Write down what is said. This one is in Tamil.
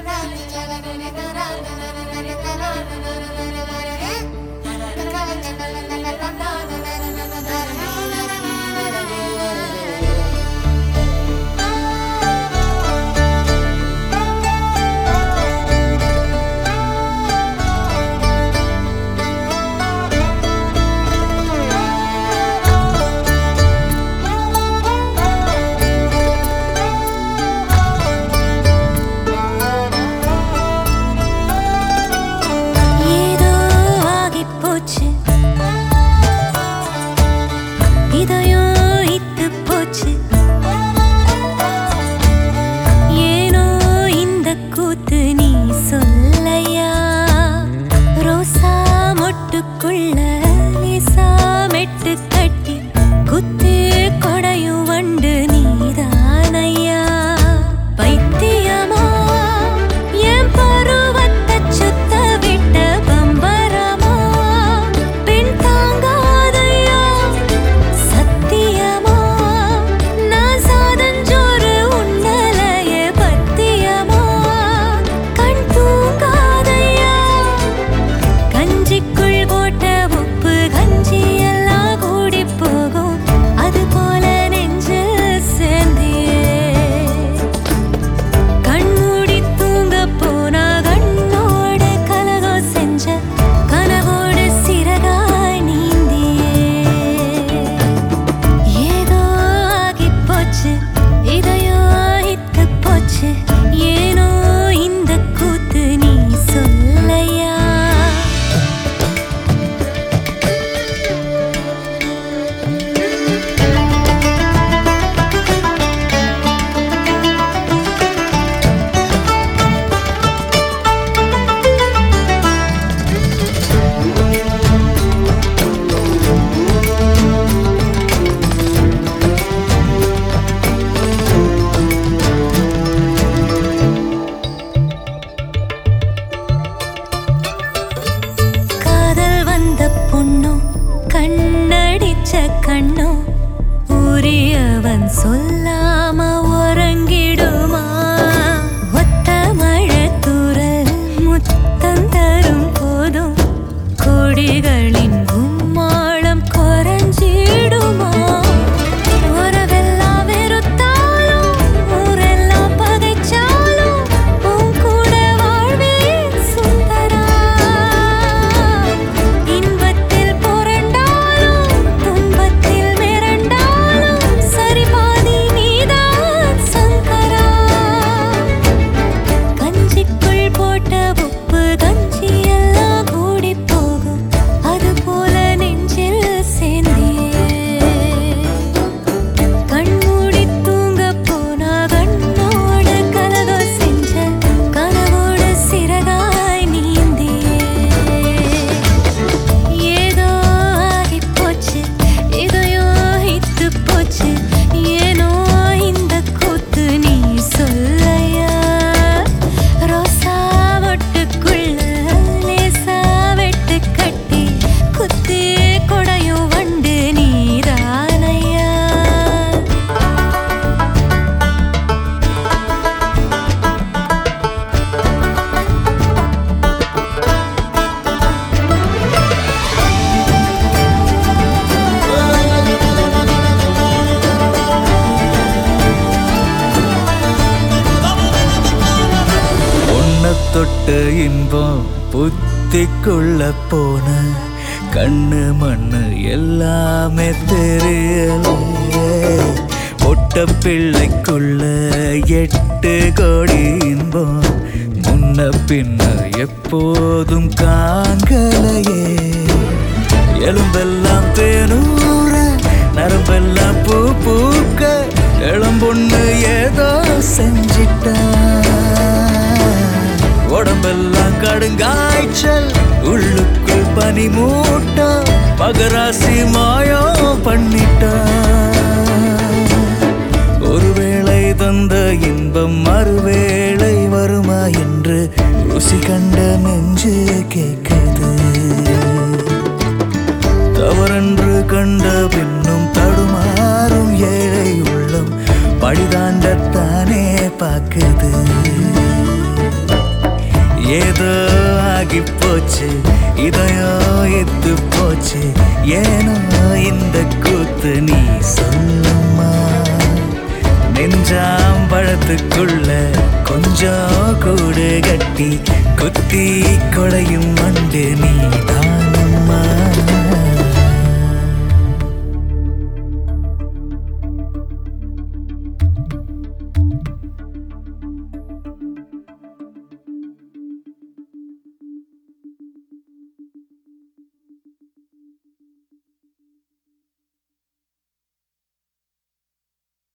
ஏதோ ஆகிப் போச்சு இதயம் இத்துப் போச்சு ஏனோ இந்த கூத்து நீ சொல்லையா ரோசா மொட்டுக்குள்ள லேசா மெட்டு கட்டி குத்து கொடையும் வண்டு நீதானையா பைத்தியமா என் பருவத்தை சுத்த விட்ட பம்பரமா பெண் தாங்காதையா சத்தியமா நான் சாதஞ்சோறு உன்னலையே பத்தியமா கண் தூங்காதையா கஞ்சிக்குள் போட்ட உப்பு கஞ்சி எல்லாம் கூடி போகும் அது போல நெஞ்சு சேர்ந்தியே கண்மூடி தூங்க போனா கண்ணோட கலகம் செஞ்ச கனவோட சிறகாய் நீந்தியே ஏதோ ஆகிப் போச்சு இதயம் ஆகித்துப் போச்சு ஏனோ இந்த கூத்து நீ சொல்லையா காதல் வந்த பொண்ணோ கண்ணடிச்ச கண்ணோ உரியவன் சொல்லாம உறங்கிடுமா ஒத்த மழை தூரல் முத்தம் தரும் போதும் கொடிகளின் கும்மாளம் குறைஞ்சிடுமா உறவெல்லாம் வெறுத்தாலும் ஊரெல்லாம் பகைச்சாலும் உன் கூட வாழ்வேன் சுந்தரா இன்பத்தில் புரண்டாலும் துன்பத்தில் மிரண்டாலும் சரிபாதி நீதான் சங்கரா கஞ்சிக்குள் போட்ட உப்பு கஞ்சி எல்லாம் கூடி போகும் அது போல நெஞ்சில் சேர்ந்தியே கண்மூடி தூங்க போனா கண்ணோட கலகம் செஞ்ச கனவோட சிறகாய் நீந்தியே ஏதோ ஆகிப் போச்சு இதயம் இத்துப் போச்சு ஏனோ இந்த கூத்து நீ சொல்லையா ரோசா மொட்டுக்குள்ள லேசா வெட்டு கட்டி குத்து கொடையும் வண்டு நீதானையா உன்னை தொட்ட இன்பம் புத்திக்குள்ள போன கண்ணு மண்ணு எல்லாமே தெரியல பொட்ட பிள்ளைக்குள்ள எட்டு கோடி இன்பம் முன்ன பின்ன எப்போதும் காங்கலையே எலும்பெல்லாம் தேனூற நரம்பெல்லாம் பூ பூக்க இளம்பொண்ணு ஏதோ செஞ்சிட்டா உடம்பெல்லாம் கடுங்காய்ச்சல் உள்ளுக்குள் பனி மூட்டம் மகராசி மாயம் பண்ணிட்டா ஒருவேளை தந்த இன்பம் மறுவேளை வருமா என்று ருசி கண்ட நெஞ்சு கேட்குது தவறென்று கண்ட பின்னும் தடுமாறும் ஏழை உள்ளம் பழிதாண்டத்தானே பார்க்குது ஏதோ ஆகி போச்சு இதயம் எத்து போச்சு ஏனோ இந்த கூத்து நீ சொல்லுமா நெஞ்சாம்பழத்துக்குள்ள கொஞ்சம் கூடு கட்டி குத்தி கொடையும் மண்டு நீதான்